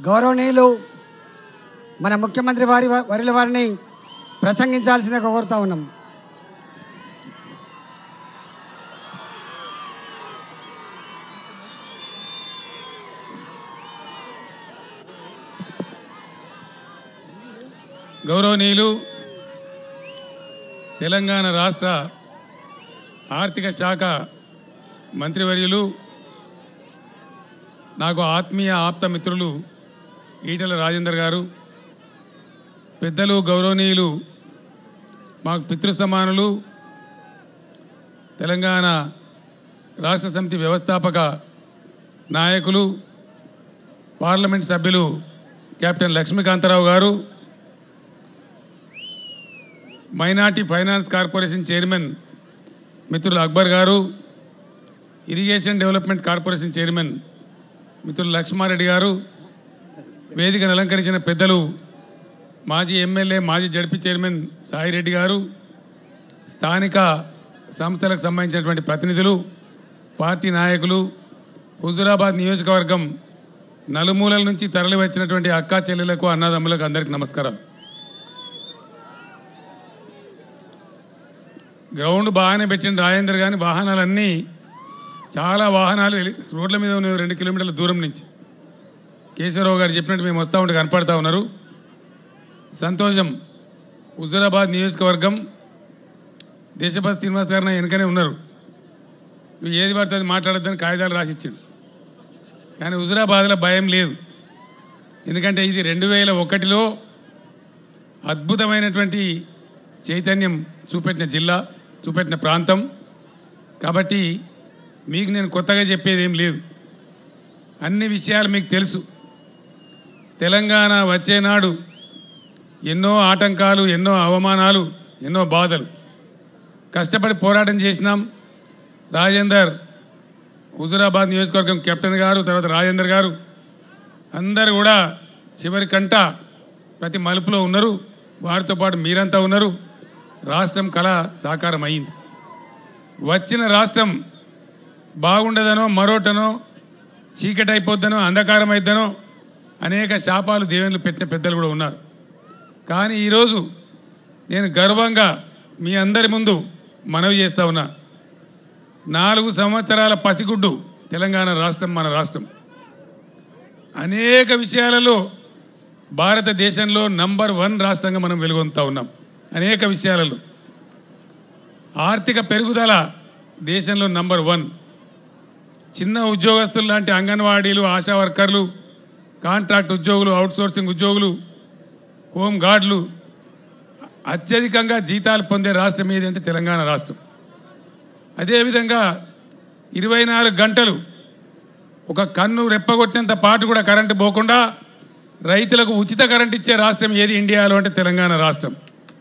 గౌరవనీయులు మన ముఖ్యమంత్రి వారి వరిల వారిని ప్రసంగించాల్సిందిగా కోరుతా ఉన్నాం గౌరవనీయులు తెలంగాణ రాష్ట్ర ఆర్థిక శాఖ మంత్రివర్యులు నాకు ఆత్మీయ ఆప్త మిత్రులు ఈటల రాజేందర్ గారు పెద్దలు గౌరవనీయులు మాకు పితృ సమానులు తెలంగాణ రాష్ట్ర సమితి వ్యవస్థాపక నాయకులు పార్లమెంట్ సభ్యులు కెప్టెన్ లక్ష్మీకాంతారావు గారు మైనార్టీ ఫైనాన్స్ కార్పొరేషన్ చైర్మన్ మిత్రులు అక్బర్ గారు ఇరిగేషన్ డెవలప్మెంట్ కార్పొరేషన్ చైర్మన్ మిత్రులు లక్ష్మారెడ్డి గారు వేదికను అలంకరించిన పెద్దలు మాజీ ఎమ్మెల్యే మాజీ జడ్పీ చైర్మన్ సాయిరెడ్డి గారు స్థానిక సంస్థలకు సంబంధించినటువంటి ప్రతినిధులు పార్టీ నాయకులు హుజురాబాద్ నియోజకవర్గం నలుమూలల నుంచి తరలి వచ్చినటువంటి అక్కా చెల్లెలకు అన్నదమ్ములకు అందరికీ నమస్కారం గ్రౌండ్ బాగానే పెట్టిన రాజేందర్ కానీ వాహనాలన్నీ చాలా వాహనాలు వెళ్ళి- రోడ్ల మీద ఉన్నాయి రెండు కిలోమీటర్ల దూరం నుంచి కేశవరావు గారు చెప్పినట్టు మేము వస్తూ ఉంటే కనపడతా ఉన్నారు సంతోషం హుజురాబాద్ నియోజకవర్గం దేశపతి శ్రీనివాస్ గారు నా వెనుకనే ఉన్నారు నువ్వు ఏది పడితే అది మాట్లాడొద్దని కాగితాలు రాసిచ్చాడు కానీ హుజురాబాద్లో భయం లేదు ఎందుకంటే ఇది రెండు వేల ఒకటిలో అద్భుతమైనటువంటి చైతన్యం చూపెట్టిన జిల్లా చూపెట్టిన ప్రాంతం కాబట్టి మీకు నేను కొత్తగా చెప్పేది ఏం లేదు అన్ని విషయాలు మీకు తెలుసు తెలంగాణ వచ్చే నాడు ఎన్నో ఆటంకాలు ఎన్నో అవమానాలు ఎన్నో బాధలు కష్టపడి పోరాటం చేసినాం రాజేందర్ హుజురాబాద్ నియోజకవర్గం కెప్టెన్ గారు తర్వాత రాజేందర్ గారు అందరు కూడా చివరి కంట ప్రతి మలుపులో ఉన్నారు వారితో పాటు మీరంతా ఉన్నారు రాష్ట్రం కళ సాకారం అయింది వచ్చిన రాష్ట్రం బాగుండదనో మరోటనో చీకటి అయిపోద్దనో అంధకారం అయిద్దనో అనేక శాపాలు దేవుళ్ళు పెట్టిన పెద్దలు కూడా ఉన్నారు కానీ ఈరోజు నేను గర్వంగా మీ అందరి ముందు మనవి చేస్తా ఉన్నా నాలుగు సంవత్సరాల పసిగుడ్డు తెలంగాణ రాష్ట్రం మన రాష్ట్రం అనేక విషయాలలో భారతదేశంలో నంబర్ వన్ రాష్ట్రంగా మనం వెలుగొందుతా ఉన్నాం అనేక విషయాలలో ఆర్థిక పెరుగుదల దేశంలో నంబర్ వన్ చిన్న ఉద్యోగస్తులు లాంటి అంగన్వాడీలు ఆశా వర్కర్లు కాంట్రాక్ట్ ఉద్యోగులు అవుట్సోర్సింగ్ ఉద్యోగులు హోమ్ గార్డులు అత్యధికంగా జీతాలు పొందే రాష్ట్రం ఏది అంటే తెలంగాణ రాష్ట్రం అదేవిధంగా ఇరవై నాలుగు గంటలు ఒక కన్ను రెప్పగొట్టినంత పాటు కూడా కరెంటు పోకుండా రైతులకు ఉచిత కరెంట్ ఇచ్చే రాష్ట్రం ఏది ఇండియాలో అంటే తెలంగాణ రాష్ట్రం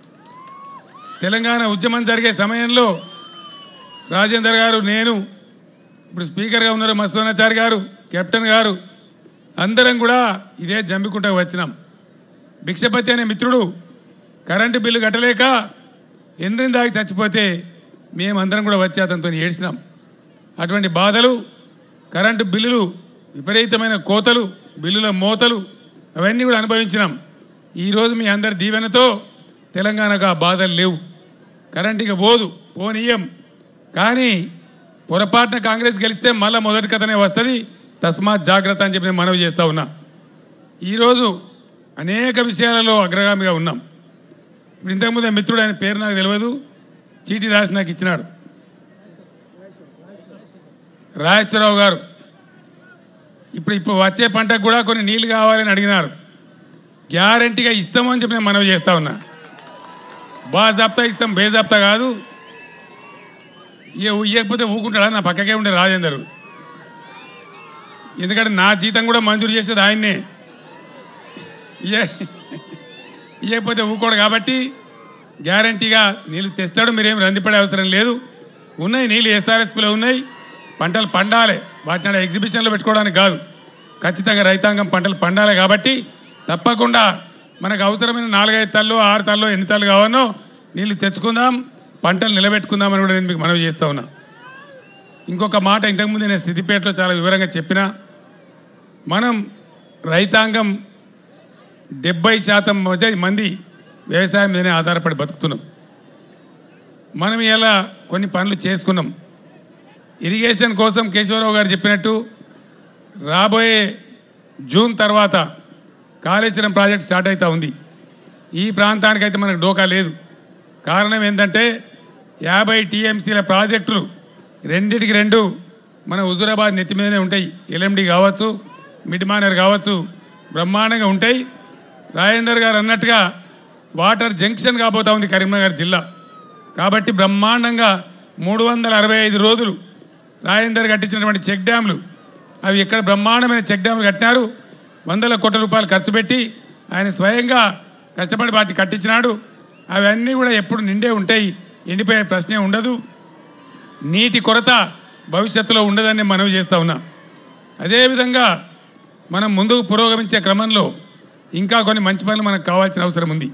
తెలంగాణ ఉద్యమం జరిగే సమయంలో రాజేందర్ గారు నేను ఇప్పుడు స్పీకర్గా ఉన్నారు మస్తోనాచారి గారు కెప్టెన్ గారు అందరం కూడా ఇదే జంబికుంటకు వచ్చినాం భిక్షపతి అనే మిత్రుడు కరెంటు బిల్లు కట్టలేక ఎండ్రిని దాగి చచ్చిపోతే మేమందరం కూడా వచ్చి అతనితో ఏడ్చినాం అటువంటి బాధలు కరెంటు బిల్లులు విపరీతమైన కోతలు బిల్లుల మోతలు అవన్నీ కూడా అనుభవించినాం ఈరోజు మీ అందరి దీవెనతో తెలంగాణకు ఆ బాధలు లేవు కరెంట్ ఇక పోదు పోనీయం కానీ పొరపాటున కాంగ్రెస్ గెలిస్తే మళ్ళా మొదటి కథనే వస్తుంది తస్మాత్ జాగ్రత్త అని చెప్పి నేను మనవి చేస్తా ఉన్నా ఈరోజు అనేక విషయాలలో అగ్రగామిగా ఉన్నాం ఇప్పుడు ఇంతకుముందే మిత్రుడు ఆయన పేరు నాకు తెలియదు చీటీ రాసి నాకు ఇచ్చినాడు రాజేశ్వరరావు గారు ఇప్పుడు ఇప్పుడు వచ్చే పంటకు కూడా కొన్ని నీళ్లు కావాలని అడిగినారు గ్యారంటీగా ఇస్తామని చెప్పి నేను మనవి చేస్తా ఉన్నా బాజాప్తా ఇస్తాం బేజాప్తా కాదు ఇక ఇవ్వకపోతే ఊకుంటాడా నా పక్కకే ఉండే రాజేందర్ ఎందుకంటే నా జీతం కూడా మంజూరు చేసేది ఆయన్నే ఇయ్య- ఇవ్వకపోతే ఊకోడు కాబట్టి గ్యారంటీగా నీళ్ళు తెస్తాడు మీరేం రందిపడే అవసరం లేదు ఉన్నాయి నీళ్ళు ఎస్ఆర్ఎస్పీలో ఉన్నాయి పంటలు పండాలి వాటిని ఎగ్జిబిషన్లో పెట్టుకోవడానికి కాదు ఖచ్చితంగా రైతాంగం పంటలు పండాలి కాబట్టి తప్పకుండా మనకు అవసరమైన నాలుగైదు తల్లు ఆరు తల్లు ఎన్ని తల్లు కావాలో నీళ్ళు తెచ్చుకుందాం పంటలు నిలబెట్టుకుందామని కూడా నేను మీకు మనవి చేస్తా ఉన్నా ఇంకొక మాట ఇంతకుముందు నేను సిద్దిపేటలో చాలా వివరంగా చెప్పినా మనం రైతాంగం డెబ్బై శాతం మధ్య మంది వ్యవసాయం మీదనే ఆధారపడి బతుకుతున్నాం మనం ఇలా కొన్ని పనులు చేసుకున్నాం ఇరిగేషన్ కోసం కేశవరావు గారు చెప్పినట్టు రాబోయే జూన్ తర్వాత కాళేశ్వరం ప్రాజెక్ట్ స్టార్ట్ అవుతా ఉంది ఈ ప్రాంతానికైతే మనకు డోకా లేదు కారణం ఏంటంటే యాభై టీఎంసీల ప్రాజెక్టులు రెండిటికి రెండు మన హుజురాబాద్ నెత్తి మీదనే ఉంటాయి ఎల్ఎండి కావచ్చు మిడ్ మానర్ కావచ్చు బ్రహ్మాండంగా ఉంటాయి రాజేందర్ గారు అన్నట్టుగా వాటర్ జంక్షన్ కాబోతా ఉంది కరీంనగర్ జిల్లా కాబట్టి బ్రహ్మాండంగా మూడు వందల అరవై ఐదు రోజులు రాజేందర్ కట్టించినటువంటి చెక్ డ్యామ్లు అవి ఎక్కడ బ్రహ్మాండమైన చెక్ డ్యామ్లు కట్టినారు వందల కోట్ల రూపాయలు ఖర్చు పెట్టి ఆయన స్వయంగా కష్టపడి వాటి కట్టించినాడు అవన్నీ కూడా ఎప్పుడు నిండే ఉంటాయి ఎండిపోయే ప్రశ్నే ఉండదు నీటి కొరత భవిష్యత్తులో ఉండదని మనవి చేస్తా ఉన్నా అదేవిధంగా మనం ముందుకు పురోగమించే క్రమంలో ఇంకా కొన్ని మంచి పనులు మనకు కావాల్సిన అవసరం ఉంది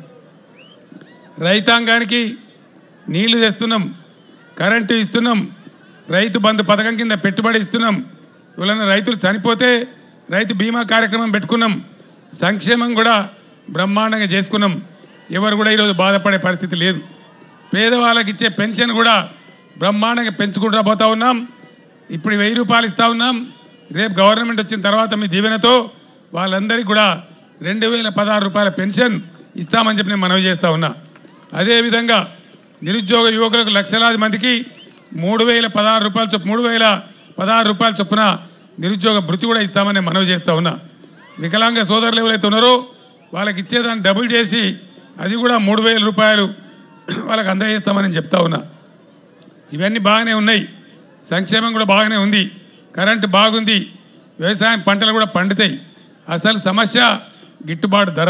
రైతాంగానికి నీళ్లు తెస్తున్నాం కరెంటు ఇస్తున్నాం రైతు బంధు పథకం కింద పెట్టుబడి ఇస్తున్నాం ఇవలన రైతులు చనిపోతే రైతు బీమా కార్యక్రమం పెట్టుకున్నాం సంక్షేమం కూడా బ్రహ్మాండంగా చేసుకున్నాం ఎవరు కూడా ఈరోజు బాధపడే పరిస్థితి లేదు పేదవాళ్ళకి ఇచ్చే పెన్షన్ కూడా బ్రహ్మాండంగా పెంచుకుంటూ పోతా ఉన్నాం ఇప్పుడు వెయ్యి రూపాయలు ఇస్తా ఉన్నాం రేపు గవర్నమెంట్ వచ్చిన తర్వాత మీ దీవెనతో వాళ్ళందరికీ కూడా రెండు వేల పదహారు రూపాయల పెన్షన్ ఇస్తామని చెప్పి నేను మనవి చేస్తా ఉన్నా అదేవిధంగా నిరుద్యోగ యువకులకు లక్షలాది మందికి మూడు వేల పదహారు రూపాయల చొప్పు మూడు వేల పదహారు రూపాయల చొప్పున నిరుద్యోగ భృతి కూడా ఇస్తామని నేను మనవి చేస్తా ఉన్నా వికలాంగ సోదరులు ఎవరైతే ఉన్నారో వాళ్ళకి ఇచ్చేదాన్ని డబుల్ చేసి అది కూడా మూడు వేల రూపాయలు వాళ్ళకి అందజేస్తామని చెప్తా ఉన్నా ఇవన్నీ బాగానే ఉన్నాయి సంక్షేమం కూడా బాగానే ఉంది కరెంటు బాగుంది వ్యవసాయం పంటలు కూడా పండుతాయి అసలు సమస్య గిట్టుబాటు ధర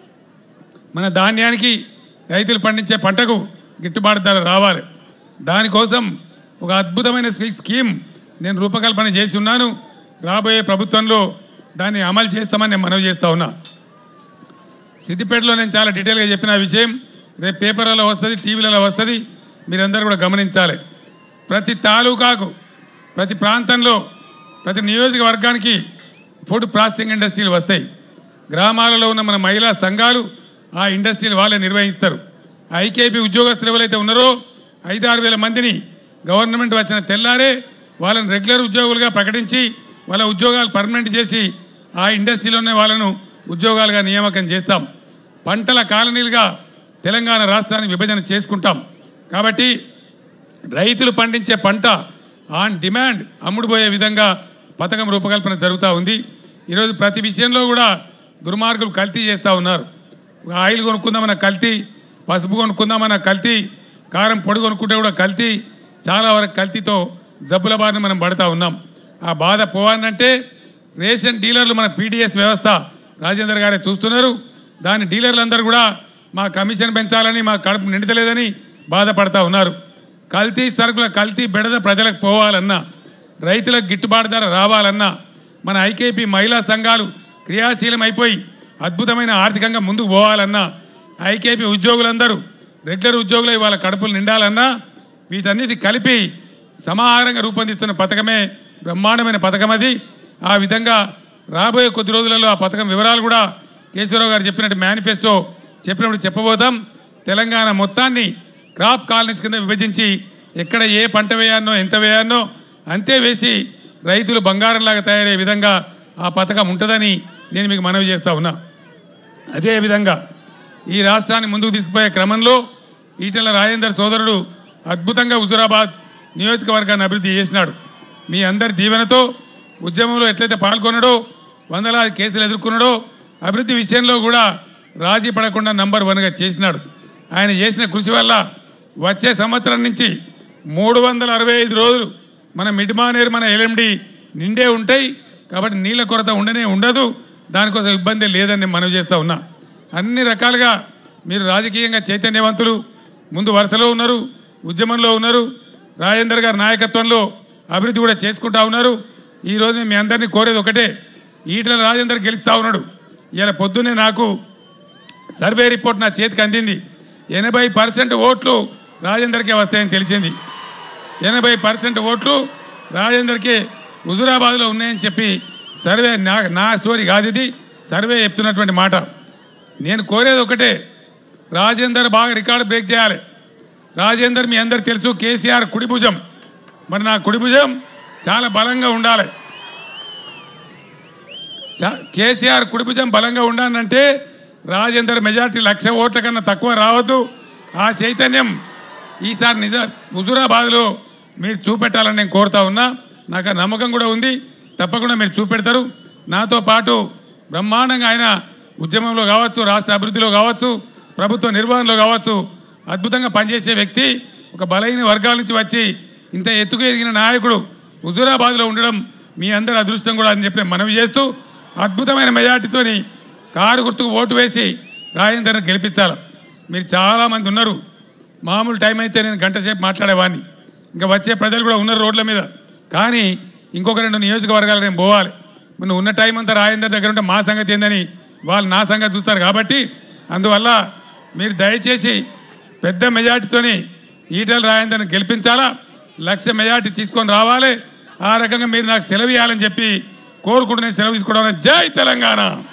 మన ధాన్యానికి రైతులు పండించే పంటకు గిట్టుబాటు ధర రావాలి దానికోసం ఒక అద్భుతమైన స్కీ- స్కీమ్ నేను రూపకల్పన చేసి ఉన్నాను రాబోయే ప్రభుత్వంలో దాన్ని అమలు చేస్తామని నేను మనవి చేస్తా ఉన్నా సిద్దిపేటలో నేను చాలా డీటెయిల్గా చెప్పిన ఆ విషయం రేపు పేపర్లలో వస్తుంది టీవీలలో వస్తుంది మీరందరూ కూడా గమనించాలి ప్రతి తాలూకాకు ప్రతి ప్రాంతంలో ప్రతి నియోజకవర్గానికి ఫుడ్ ప్రాసెసింగ్ ఇండస్ట్రీలు వస్తాయి గ్రామాలలో ఉన్న మన మహిళా సంఘాలు ఆ ఇండస్ట్రీలు వాళ్ళే నిర్వహిస్తారు ఐకేపీ ఉద్యోగస్తులు ఎవరైతే ఉన్నారో ఐదారు వేల మందిని గవర్నమెంట్ వచ్చిన తెల్లారే వాళ్ళని రెగ్యులర్ ఉద్యోగులుగా ప్రకటించి వాళ్ళ ఉద్యోగాలు పర్మనెంట్ చేసి ఆ ఇండస్ట్రీలోనే వాళ్ళను ఉద్యోగాలుగా నియామకం చేస్తాం పంటల కాలనీలుగా తెలంగాణ రాష్ట్రాన్ని విభజన చేసుకుంటాం కాబట్టి రైతులు పండించే పంట ఆన్ డిమాండ్ అమ్ముడుపోయే విధంగా పథకం రూపకల్పన జరుగుతూ ఉంది ఈరోజు ప్రతి విషయంలో కూడా దుర్మార్గులు కల్తీ చేస్తూ ఉన్నారు ఒక ఆయిల్ కొనుక్కుందామన్న కల్తీ పసుపు కొనుక్కుందామన్న కల్తీ కారం పొడి కొనుక్కుంటే కూడా కల్తీ చాలా వరకు కల్తీతో జబ్బుల బారిన మనం పడుతూ ఉన్నాం ఆ బాధ పోవాలంటే రేషన్ డీలర్లు మన పీడిఎస్ వ్యవస్థ రాజేందర్ గారే చూస్తున్నారు దాని డీలర్లందరూ కూడా మా కమిషన్ పెంచాలని మా కడుపు నిండతలేదని బాధపడతా ఉన్నారు కల్తీ సరుకుల కల్తీ బెడద ప్రజలకు పోవాలన్నా రైతులకు గిట్టుబాటు ధర రావాలన్నా మన ఐకేపీ మహిళా సంఘాలు క్రియాశీలం అయిపోయి అద్భుతమైన ఆర్థికంగా ముందుకు పోవాలన్నా ఐకేపీ ఉద్యోగులందరూ రెగ్యులర్ ఉద్యోగులు వాళ్ళ కడుపులు నిండాలన్నా వీటన్నిటి కలిపి సమాహారంగా రూపొందిస్తున్న పథకమే బ్రహ్మాండమైన పథకం అది ఆ విధంగా రాబోయే కొద్ది రోజులలో ఆ పథకం వివరాలు కూడా కేశవరావు గారు చెప్పినట్టు మేనిఫెస్టో చెప్పినప్పుడు చెప్పబోతాం తెలంగాణ మొత్తాన్ని క్రాప్ కాలనీస్ కింద విభజించి ఎక్కడ ఏ పంట వేయాలనో ఎంత వేయాలనో అంతే వేసి రైతులు బంగారంలాగా తయారయ్యే విధంగా ఆ పథకం ఉంటుందని నేను మీకు మనవి చేస్తా ఉన్నా అదేవిధంగా ఈ రాష్ట్రాన్ని ముందుకు తీసుకుపోయే క్రమంలో ఈటెల రాజేందర్ సోదరుడు అద్భుతంగా హుజురాబాద్ నియోజకవర్గాన్ని అభివృద్ధి చేసినాడు మీ అందరి దీవెనతో ఉద్యమంలో ఎట్లయితే పాల్గొన్నాడో వందలాది కేసులు ఎదుర్కొన్నాడో అభివృద్ధి విషయంలో కూడా రాజీ పడకుండా నంబర్ వన్గా చేసినాడు ఆయన చేసిన కృషి వల్ల వచ్చే సంవత్సరం నుంచి మూడు వందల అరవై ఐదు రోజులు మన మిడ్మానేరు మన ఎల్ఎండి నిండే ఉంటాయి కాబట్టి నీళ్ళ కొరత ఉండనే ఉండదు దానికోసం ఇబ్బంది లేదని నేను మనవి చేస్తా ఉన్నా అన్ని రకాలుగా మీరు రాజకీయంగా చైతన్యవంతులు ముందు వరుసలో ఉన్నారు ఉద్యమంలో ఉన్నారు రాజేందర్ గారి నాయకత్వంలో అభివృద్ధి కూడా చేసుకుంటా ఉన్నారు ఈ రోజు మీ అందరినీ కోరేది ఒకటే ఈటల రాజేందర్ గెలుస్తా ఉన్నాడు ఇలా పొద్దున్నే నాకు సర్వే రిపోర్ట్ నా చేతికి అందింది ఎనభై పర్సెంట్ ఓట్లు రాజేందర్కే వస్తాయని తెలిసింది ఎనభై పర్సెంట్ ఓట్లు రాజేందర్కి హుజురాబాద్లో ఉన్నాయని చెప్పి సర్వే నా నా స్టోరీ కాదు ఇది సర్వే చెప్తున్నటువంటి మాట నేను కోరేది ఒకటే రాజేందర్ బాగా రికార్డు బ్రేక్ చేయాలి రాజేందర్ మీ అందరికి తెలుసు కేసీఆర్ కుడి భుజం మరి నా కుడి భుజం చాలా బలంగా ఉండాలి చా- కేసీఆర్ కుడి భుజం బలంగా ఉండాలంటే రాజేందర్ మెజార్టీ లక్ష ఓట్ల కన్నా తక్కువ రావద్దు ఆ చైతన్యం ఈసారి నిజ హుజురాబాద్లో మీరు చూపెట్టాలని నేను కోరుతా ఉన్నా నాకు ఆ నమ్మకం కూడా ఉంది తప్పకుండా మీరు చూపెడతారు నాతో పాటు బ్రహ్మాండంగా ఆయన ఉద్యమంలో కావచ్చు రాష్ట్ర అభివృద్ధిలో కావచ్చు ప్రభుత్వ నిర్వహణలో కావచ్చు అద్భుతంగా పనిచేసే వ్యక్తి ఒక బలహీన వర్గాల నుంచి వచ్చి ఇంత ఎత్తుకు ఎదిగిన నాయకుడు హుజూరాబాద్లో ఉండడం మీ అందరి అదృష్టం కూడా అని చెప్పి మనవి చేస్తూ అద్భుతమైన మెజార్టీతోని కారు గుర్తుకు ఓటు వేసి రాజేందర్ని గెలిపించాలి మీరు చాలా మంది ఉన్నారు మామూలు టైం అయితే నేను గంట సేపు మాట్లాడేవాడిని ఇంకా వచ్చే ప్రజలు కూడా ఉన్నారు రోడ్ల మీద కానీ ఇంకొక రెండు నియోజకవర్గాలు నేను పోవాలి మన ఉన్న టైం అంతా రాజేందర్ దగ్గర ఉంటే మా సంగతి ఏందని వాళ్ళు నా సంగతి చూస్తారు కాబట్టి అందువల్ల మీరు దయచేసి పెద్ద మెజార్టీతోని ఈటల రాజేందర్ని గెలిపించాలా లక్ష మెజార్టీ తీసుకొని రావాలి ఆ రకంగా మీరు నాకు సెలవు ఇవ్వాలని చెప్పి కోరుకుంటూ నేను సెలవు తీసుకోవడం జై తెలంగాణ